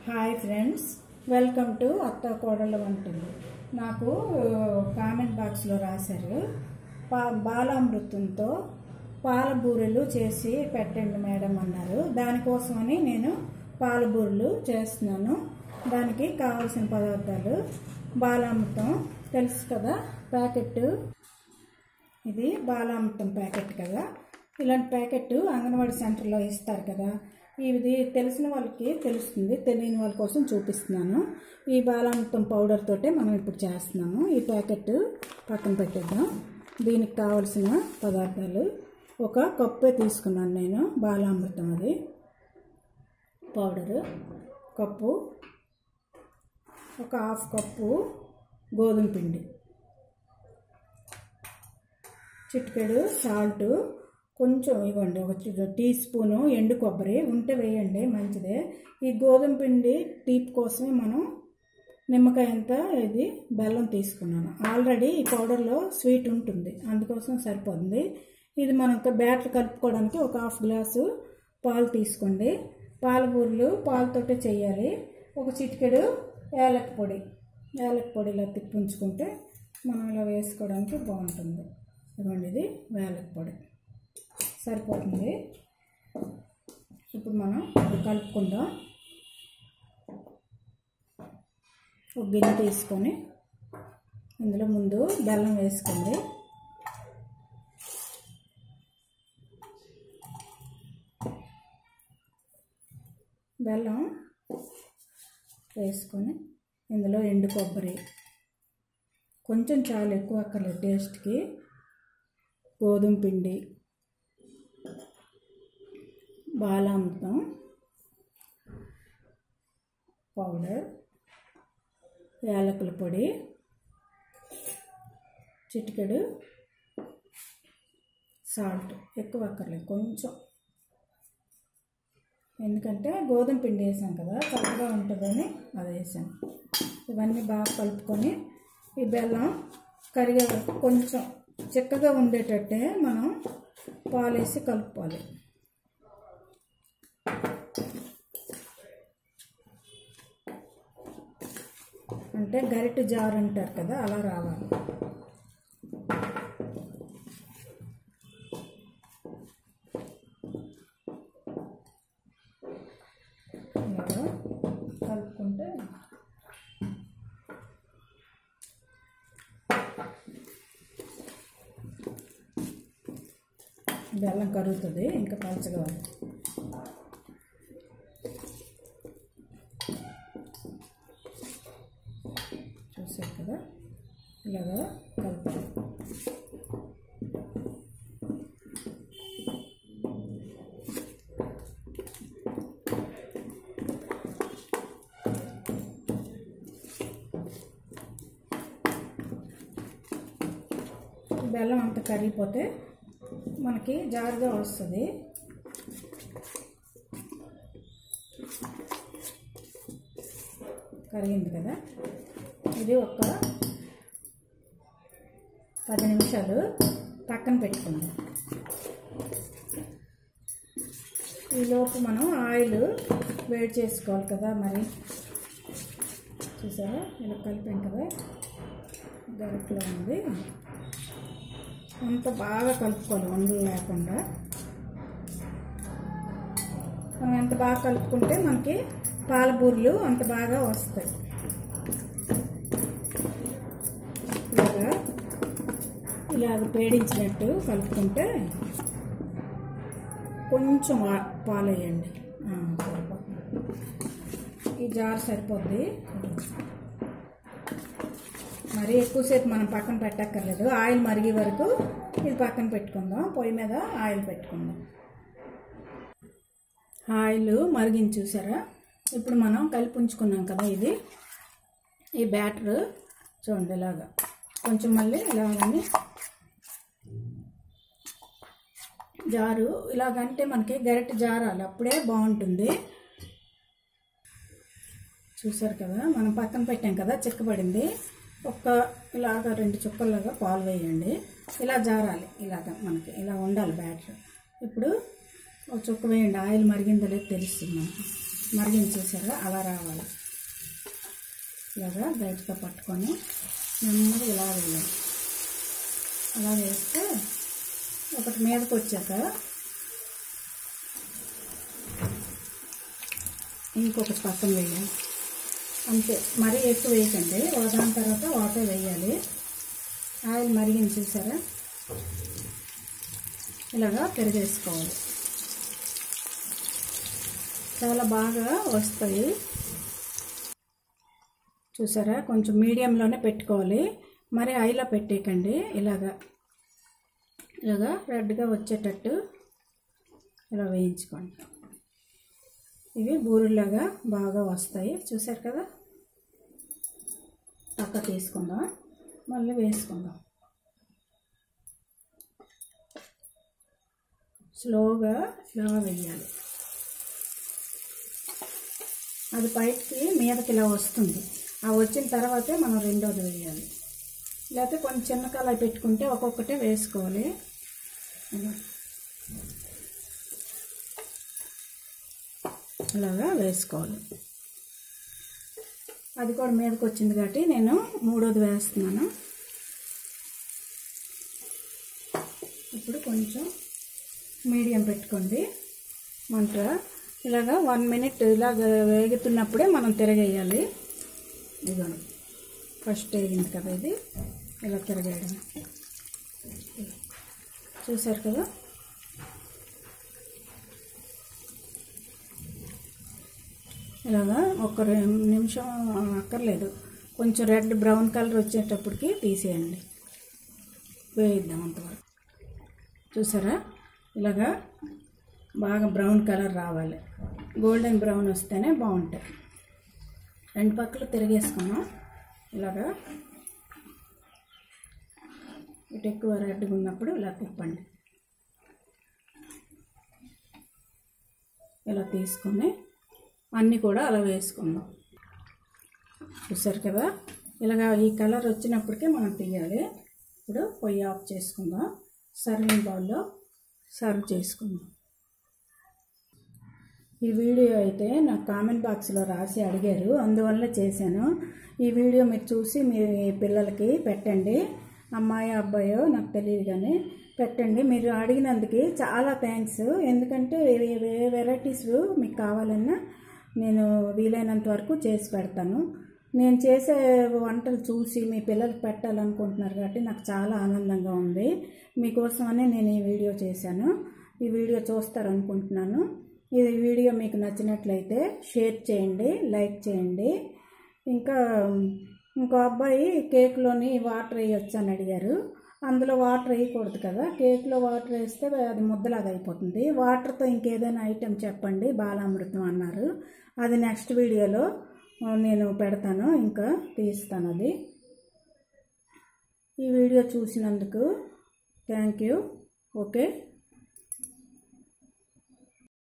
Hi friends welcome to అత్త కోడళ్ళ వంటలు నాకు కామెంట్ బాక్స్లో రాశారు పా బాలామృతంతో పాల బూరెలు చేసి పెట్టండి మేడం అన్నారు దానికోసమని నేను పాల బూరెలు చేస్తున్నాను దానికి కావాల్సిన పదార్థాలు బాలామృతం తెలుసు కదా ప్యాకెట్ ఇది బాలామృతం ప్యాకెట్ కదా ఇలాంటి ప్యాకెట్ అంగన్వాడీ సెంటర్లో ఇస్తారు కదా ఇది తెలిసిన వాళ్ళకి తెలుస్తుంది తెలియని వాళ్ళ కోసం చూపిస్తున్నాను ఈ బాలామృతం పౌడర్ తోటే మనం ఇప్పుడు చేస్తున్నాము ఈ ప్యాకెట్ పక్కన పెట్టేద్దాం దీనికి కావలసిన పదార్థాలు ఒక కప్పే తీసుకున్నాను నేను బాలామృతం అది పౌడరు కప్పు ఒక హాఫ్ కప్పు గోధుమ పిండి చిటికెడు సాల్ట్ కొంచెం ఇవ్వండి ఒక చి- టీ స్పూను ఎండు కొబ్బరి ఉంటే వేయండి మంచిదే ఈ గోధుమ పిండి తీపి కోసమే మనం నిమ్మకాయ అంత ఇది బెల్లం తీసుకున్నాను ఆల్రెడీ ఈ పౌడర్లో స్వీట్ ఉంటుంది అందుకోసం సరిపోతుంది ఇది మనం ఒక బ్యాటర్ కలుపుకోవడానికి ఒక హాఫ్ గ్లాసు పాలు తీసుకోండి పాల బూరెలు పాలతోటే చేయాలి ఒక చిటికెడు యాలక్ పొడి యాలక్ పొడి ఇలా తిప్పించుకుంటే మనం ఇలా వేసుకోవడానికి బాగుంటుంది ఇదిగోండి ఇది యాలక్ పొడి సరిపోతుంది ఇప్పుడు మనం ఇది కలుపుకుందాం ఒక గిన్నె తీసుకొని ఇందులో ముందు బెల్లం వేసుకోండి బెల్లం వేసుకొని ఇందులో ఎండు కొబ్బరి కొంచెం చాలా ఎక్కువ అక్కర్లేదు టేస్ట్కి గోధుమ పిండి బాలామృతం పౌడర్ యాలకుల పొడి చిటికెడు సాల్ట్ ఎక్కువ అక్కర్లేదు కొంచెం ఎందుకంటే గోధుమ పిండి వేసాం కదా చక్కగా ఉంటుందని అది వేసాను ఇవన్నీ బాగా కలుపుకొని ఈ బెల్లం కరిగే వరకు కొంచెం చిక్కగా ఉండేటట్టే మనం పాలేసి కలుపుకోవాలి అంటే గరిటె జార్ అంటారు కదా అలా రావాలి ఇలాగా కలుపుకుంటే బెల్లం కరుగుతుంది ఇంకా పలచగా ఉంది చూసారు కదా ఇలాగా కలుపుతాం బెల్లం అంతా కరిగిపోతే మనకి జారుగా వస్తుంది కరిగింది కదా ఇది ఒక పది నిమిషాలు పక్కన పెట్టుకుందాం ఈలోపు మనం ఆయిల్ వేడి చేసుకోవాలి కదా మరి చూసారా ఇలా కలిపాం కదా గరిటలో ఉంది అంత బాగా కలుపుకోవాలి వండలు లేకుండా మనం ఎంత బాగా కలుపుకుంటే మనకి పాల బూరెలు అంత బాగా వస్తాయి ఇలాగా ఇలాగ పేడించినట్టు కలుపుకుంటే కొంచెం ఆ- పాలు వేయండి ఆ, సరిపోతుంది ఈ జార్ సరిపోద్ది మరి ఎక్కువసేపు మనం పక్కన పెట్టక్కర్లేదు ఆయిల్ మరిగే వరకు ఇది పక్కన పెట్టుకుందాం పొయ్యి మీద ఆయిల్ పెట్టుకుందాం ఆయిల్ మరిగించి చూసారా ఇప్పుడు మనం కలిపి ఉంచుకున్నాం కదా ఇది ఈ బ్యాటర్ చూడండి ఇలాగా కొంచెం మళ్ళీ ఇలాగని జారు ఇలాగంటే మనకి గరిటె జారాలి అప్పుడే బాగుంటుంది చూసారు కదా మనం పక్కన పెట్టాం కదా చిక్కబడింది ఒక్క ఇలాగ రెండు చుక్కల్లాగా పాలు వేయండి ఇలా జారాలి ఇలాగ మనకి ఇలా ఉండాలి బ్యాటర్ ఇప్పుడు ఒక చుక్క వేయండి ఆయిల్ మరిగిందో లేదో తెలుస్తుంది మనకి మరిగించేసారు అలా రావాలి ఇలాగా గరిటతో పట్టుకొని నెమ్మదిగా ఇలా వేయాలి అలా వేస్తే ఒకటి మీదకి వచ్చాక ఇంకొకటి పక్కన వేయాలి అంతే మరీ ఎక్కువ వేయకండి ఒక దాని తర్వాత ఒకటే వేయాలి ఆయిల్ మరిగించేసారా ఇలాగా పెరిగేసుకోవాలి చాలా బాగా వస్తాయి చూసారా కొంచెం మీడియంలోనే పెట్టుకోవాలి మరి హైలో పెట్టేయకండి ఇలాగా ఇలాగా రెడ్గా వచ్చేటట్టు ఇలా వేయించుకోండి ఇవి బూరెలాగా బాగా వస్తాయి చూసారు కదా పక్క తీసుకుందాం మళ్ళీ వేసుకుందాం స్లోగా ఇలా వేయాలి అది పైకి మీదకి ఇలా వస్తుంది ఆ వచ్చిన తర్వాతే మనం రెండోది వేయాలి లేకపోతే కొంచెం చిన్న కళాయి పెట్టుకుంటే ఒక్కొక్కటే వేసుకోవాలి ఇలా. అలాగా వేసుకోవాలి అది కూడా మీదకి వచ్చింది కాబట్టి నేను మూడోది వేస్తున్నాను ఇప్పుడు కొంచెం మీడియం పెట్టుకోండి మంట ఇలాగా వన్ మినిట్ ఇలాగ వేగుతున్నప్పుడే మనం తిరగేయాలి ఇదిగోండి ఫస్ట్ వేగింది కదా ఇది ఇలా తిరగేయడం చూసారు కదా ఇలాగా ఒక రెండు నిమిషం అక్కర్లేదు కొంచెం రెడ్ బ్రౌన్ కలర్ వచ్చేటప్పటికి తీసేయండి వేయిద్దాం అంతవరకు చూసారా ఇలాగా బాగా బ్రౌన్ కలర్ రావాలి గోల్డెన్ బ్రౌన్ వస్తేనే బాగుంటాయి రెండు పక్కలు తిరిగేసుకున్నాం ఇలాగా ఇటు ఎక్కువ రెడ్గా ఉన్నప్పుడు ఇలా తిప్పండి ఇలా తీసుకొని అన్నీ కూడా అలా వేసుకుందాం చూసారు కదా ఇలాగా ఈ కలర్ వచ్చినప్పటికే మనం తీయాలి ఇప్పుడు పొయ్యి ఆఫ్ చేసుకుందాం సర్వింగ్ బౌల్లో సర్వ్ చేసుకుందాం ఈ వీడియో అయితే నాకు కామెంట్ బాక్స్లో రాసి అడిగారు అందువల్ల చేశాను ఈ వీడియో మీరు చూసి మీ పిల్లలకి పెట్టండి అమ్మాయి అబ్బాయో నాకు తెలియదు కానీ పెట్టండి మీరు అడిగినందుకు చాలా థ్యాంక్స్ ఎందుకంటే ఏ వెరైటీస్ మీకు కావాలన్నా నేను వీలైనంత వరకు చేసి పెడతాను నేను చేసే వంటలు చూసి మీ పిల్లలకు పెట్టాలనుకుంటున్నారు కాబట్టి నాకు చాలా ఆనందంగా ఉంది మీకోసమనే నేను ఈ వీడియో చేశాను ఈ వీడియో చూస్తారనుకుంటున్నాను ఈ వీడియో మీకు నచ్చినట్లయితే షేర్ చేయండి లైక్ చేయండి ఇంకా ఇంకో అబ్బాయి కేక్లోని వాటర్ వేయొచ్చు అని అడిగారు అందులో వాటర్ వేయకూడదు కదా కేక్లో వాటర్ వేస్తే అది ముద్దలాగా అయిపోతుంది వాటర్తో ఇంకేదైనా ఐటెం చెప్పండి బాలామృతం అన్నారు అది నెక్స్ట్ వీడియోలో నేను పెడతాను ఇంకా తీస్తాను అది ఈ వీడియో చూసినందుకు థ్యాంక్ యూ ఓకే